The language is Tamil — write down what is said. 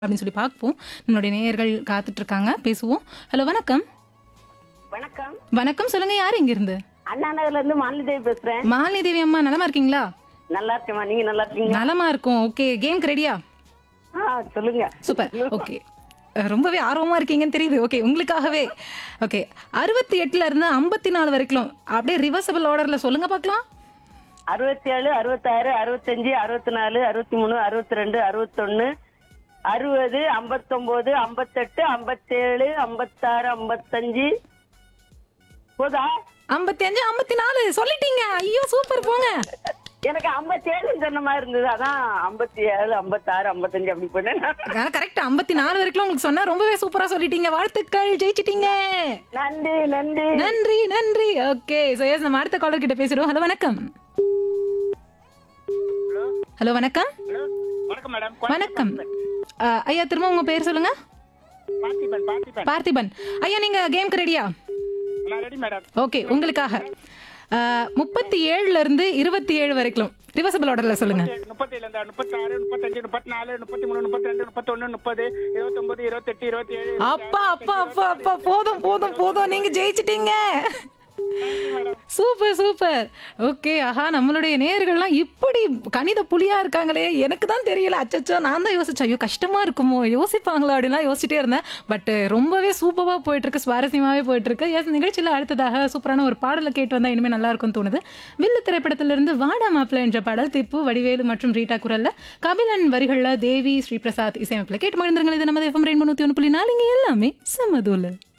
அப்படின்னு சொல்லி பார்ப்போம் நம்மளுடைய நேயர்கள் காத்துட்டு இருக்காங்க பேசுவோம் ஹலோ வணக்கம் வணக்கம் வணக்கம் சொல்லுங்க யார் இங்க இருந்து அண்ணா நகர்ல இருந்து மாலிதேவி பேசுறேன் மாலினி தேவி அம்மா நலமா இருக்கீங்களா நல்லா இருக்கேம்மா நீங்க நல்லா இருக்கீங்க நலமா இருக்கும் ஓகே கேம்க்கு ரெடியா ஆ சொல்லுங்க சூப்பர் ஓகே ரொம்பவே ஆர்வமா இருக்கீங்கன்னு தெரியுது ஓகே உங்களுக்காகவே ஓகே அறுபத்தி எட்டுல இருந்து ஐம்பத்தி நாலு வரைக்கும் அப்படியே ரிவர்சபிள் ஆர்டர்ல சொல்லுங்க பார்க்கலாம் அறுபத்தி ஏழு அறுபத்தாறு அறுபத்தஞ்சு அறுபத்தி நாலு அறுபத்தி மூணு அறுபத்தி ரெண்டு அறுபத்தொன்னு அறுபது ஐம்பத்தொன்பது ஐம்பத்தெட்டு ஐம்பத்தேழு ஐம்பத்தாறு ஐம்பத்தஞ்சு போதா ஐம்பத்தி அஞ்சு ஐம்பத்தி நாலு சொல்லிட்டீங்க ஐயோ சூப்பர் போங்க எனக்கு ஐம்பத்தேழு சொன்ன மாதிரி இருந்தது அதான் ஐம்பத்தி ஏழு ஐம்பத்தாறு ஐம்பத்தஞ்சு அப்படி பண்ணேன் கரெக்ட் ஐம்பத்தி நாலு வரைக்கும் உங்களுக்கு சொன்னா ரொம்பவே சூப்பரா சொல்லிட்டீங்க வாழ்த்துக்கள் ஜெயிச்சிட்டீங்க நன்றி நன்றி நன்றி நன்றி ஓகே சோ எஸ் நம்ம அடுத்த காலர் கிட்ட பேசிடுவோம் ஹலோ வணக்கம் ஹலோ வணக்கம் வணக்கம் மேடம் வணக்கம் அஹ், ஐயா திரும்ப உங்க பேர் சொல்லுங்க பார்த்திபன் பார்த்திபன் பார்த்திபன் ஐயா நீங்க கேம்க்கு ரெடியா நான் ரெடி மேடம் ஓகே உங்களுக்காக அஹ், முப்பத்தி ஏழுல இருந்து இருபத்தி ஏழு வரைக்கும் ரிவர்சபிள் ஆர்டர்ல சொல்லுங்க முப்பத்தி ஏழு இந்த முப்பத்தாறு முப்பத்தஞ்சு முப்பத்தி நாலு முப்பத்தி மூணு முப்பத்தி ரெண்டு முப்பத்தொன்னு முப்பது இருபத்தொன்பது இருபத்தெட்டு இருபத்தி ஏழு அப்பா அப்பா அப்பா அப்பா போதும் போதும் போதும் நீங்க ஜெயிச்சிட்டீங்க சூப்பர் சூப்பர் ஓகே ஆஹா நம்மளுடைய நேயர்கள்லாம் இப்படி கணித புலியா இருக்காங்களே எனக்கு தான் தெரியல அச்சச்சோ நான் தான் யோசிச்சேன் ஐயோ கஷ்டமா இருக்குமோ யோசிப்பாங்களா அப்படின்லாம் யோசிச்சிட்டே இருந்தேன் பட் ரொம்பவே சூப்பரா போயிட்டு இருக்கு சுவாரஸ்யமாவே போயிட்டு இருக்கு எஸ் நிகழ்ச்சியில் அடுத்ததாக சூப்பரான ஒரு பாடலை கேட்டு வந்தா இனிமே நல்லா இருக்கும்னு தோணுது வில்லு திரைப்படத்திலிருந்து வாடா மாப்பிள்ள என்ற பாடல் திப்பு வடிவேலு மற்றும் ரீட்டா குரல்ல கபிலன் வரிகள்ல தேவி ஸ்ரீபிரசாத் இசையமைப்பில் கேட்டு மகிழ்ந்துருங்கள் இது நமது எஃப்எம் ரெண்டு நூத்தி ஒன்று புள்ளி நாலு இங்க எல்லாமே சமதூல